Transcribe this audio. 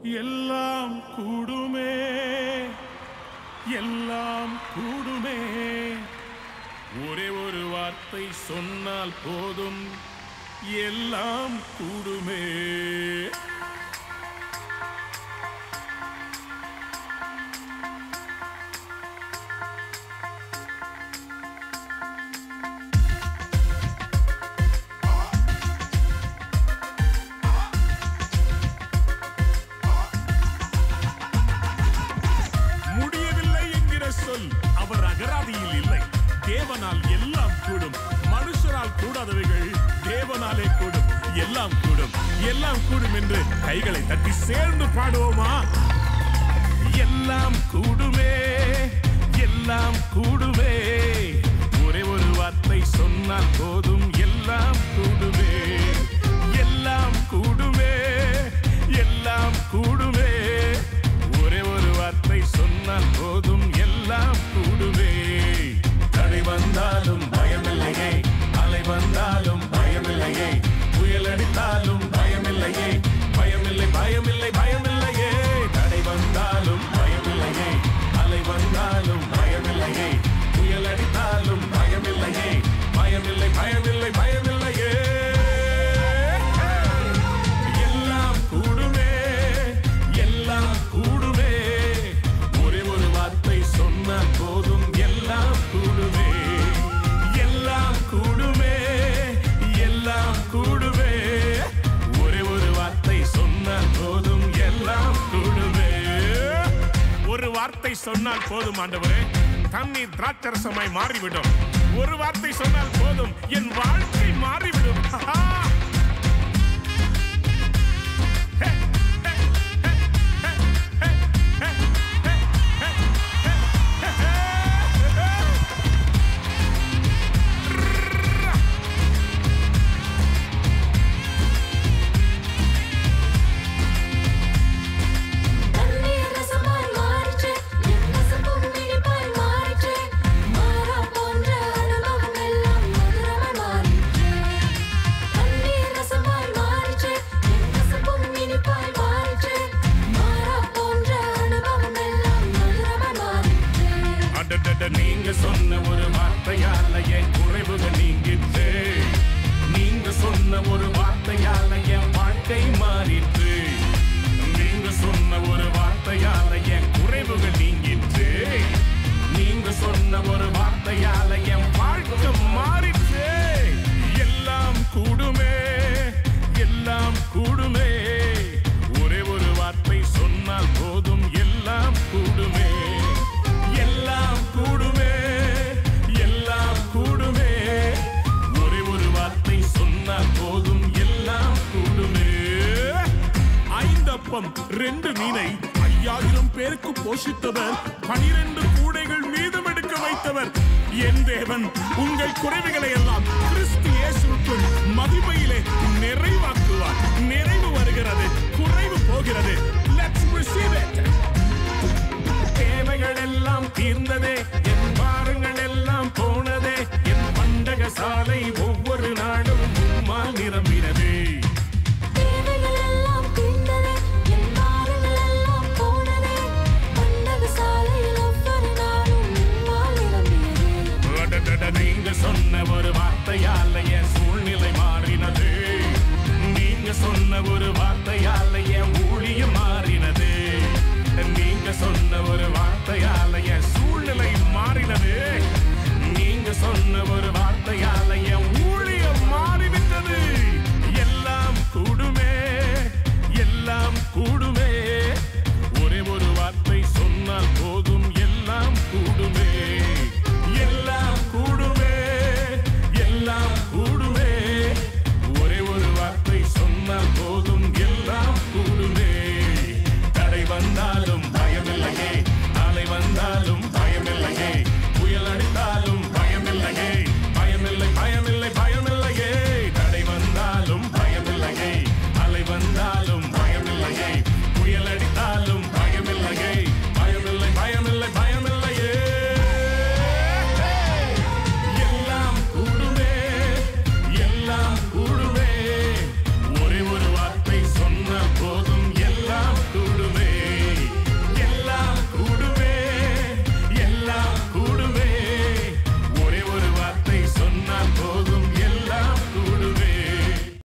எல்லாம் கூடுமே எல்லாம் கூடுமே ஒரே ஒரு வார்த்தை சொன்னால் போதும் எல்லாம் கூடுமே முடியவில்லை என்கிற சொல் அவர் அகராதியில் இல்லை தேவனால் எல்லாம் கூடும் மனுஷரால் கூடாதவைகள் தேவனாலே கூடும் எல்லாம் கூடும் எல்லாம் கூடும் என்று கைகளை தட்டி சேர்ந்து பாடுவோமா எல்லாம் கூடுமே எல்லாம் கூடுமே ஒரே ஒரு வார்த்தை சொன்னால் போதும் எல்லாம் கூடுமே எல்லாம் கூடுமே எல்லாம் கூடுமே ஒரே ஒரு வார்த்தை சொன்னால் போதும் எல்லாம் கூடுமே தடை வந்தாலும் பயமில்லையே அலை வந்தாலும் பயமில்லையே புயல் அடித்தாலும் பயமில்லையே பயமில்லை பயமில்லை பயமில்லையே தடை வந்தாலும் பயமில்லையே அலை வந்தாலும் பயமில்லையே புயல் அடித்தாலும் பயமில்லையே பயமில்லை பயமில்லை பயமில்லையே எல்லாம் கூடுமே எல்லாம் கூடுமே ஒரே ஒரு வார்த்தை சொன்னால் போதும் எல்லாம் கூடுமே எல்லாம் கூடுமே எல்லாம் கூடுமே ஒரே ஒரு வார்த்தை சொன்னால் போதும் எல்லாம் கூடுமே ஒரு வார்த்தை சொன்னால் போதும் ஆண்டவரே தண்ணீர் திராட்சரசமாய் மாறிவிடும் ஒரு வார்த்தை சொன்னால் போதும் என் வாழ்க்கை மாறிவிடும் ஆஹா! தண்ணீர் ரசமாய் மாறிற்றே என் கசப்பும் இனிப்பாய் மாறிற்றே மாறா போன்ற அனுபவம் எல்லாம் மதுரமாய் மாறிற்றே தண்ணீர் ரசமாய் மாறிற்றே என் கசப்பும் இனிப்பாய் மாறிற்றே மாறா போன்ற அனுபவம் எல்லாம் மதுரமாய் மாறிற்றே அடடட நீங்க சொன்ன ஒரு வார்த்தையால என் குறைவுகள் நீங்கிட்டு நீங்க சொன்ன ஒரு வார்த்தையால என் வாழ்க்கை மாறிட்டு நீங்க சொன்ன ஒரு வார்த்தையால என் குறைவுகள் நீங்கிட்டு நீங்க சொன்ன ஒரு வார்த்தையால என் வாழ்க்கை மாறிட்டு எல்லாம் கூடுமே எல்லாம் கூடுமே ஒரே ஒரு வார்த்தை சொன்னால் போதும் எல்லாம் கூடுமே எல்லாம் கூடுமே எல்லாம் கூடுமே ஒரே ஒரு வார்த்தை சொன்னால் போதும் எல்லாம் கூடுமே ஐந்தப்பம் ரெண்டு மீனை ஐயாயிரம் பேருக்கு போஷித்தவர் பனிரெண்டு கூடைகள் மீதம் எடுக்க வைத்தவர் என் தேவன் உங்கள் குறைவுகளை எல்லாம் கிறிஸ்து இயேசுவுக்குள் மகிமையிலே நிறைவாக்குவார் நிறைவு வருகிறது குறைவு போகிறது Let's receive it. தேவைகள் எல்லாம் தீர்ந்ததே